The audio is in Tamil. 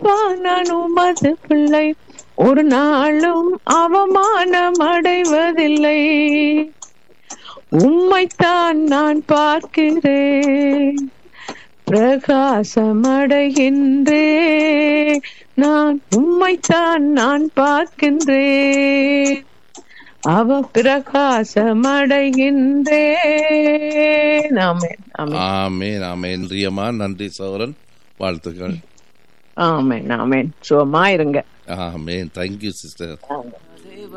அப்பா நான் உமது பிள்ளை ஒரு நாளும் அவமானம் அடைவதில்லை உம்மைத்தான் நான் பார்க்கிறேன் பிரகாசமடைகின்றேன் நான் உம்மைத்தான் நான் பார்க்கின்றேன் அவ பிரகாசமடைகின்றேன் ஆமென் ஆமென் ஆமேன் ஆமேன் ரியமா நன்றி சௌரன் வாழ்த்துக்கள் ஆமென் ஆமென் சுகமா இருங்க ஆமேன் தேங்க்யூ சிஸ்டர் ஆமென்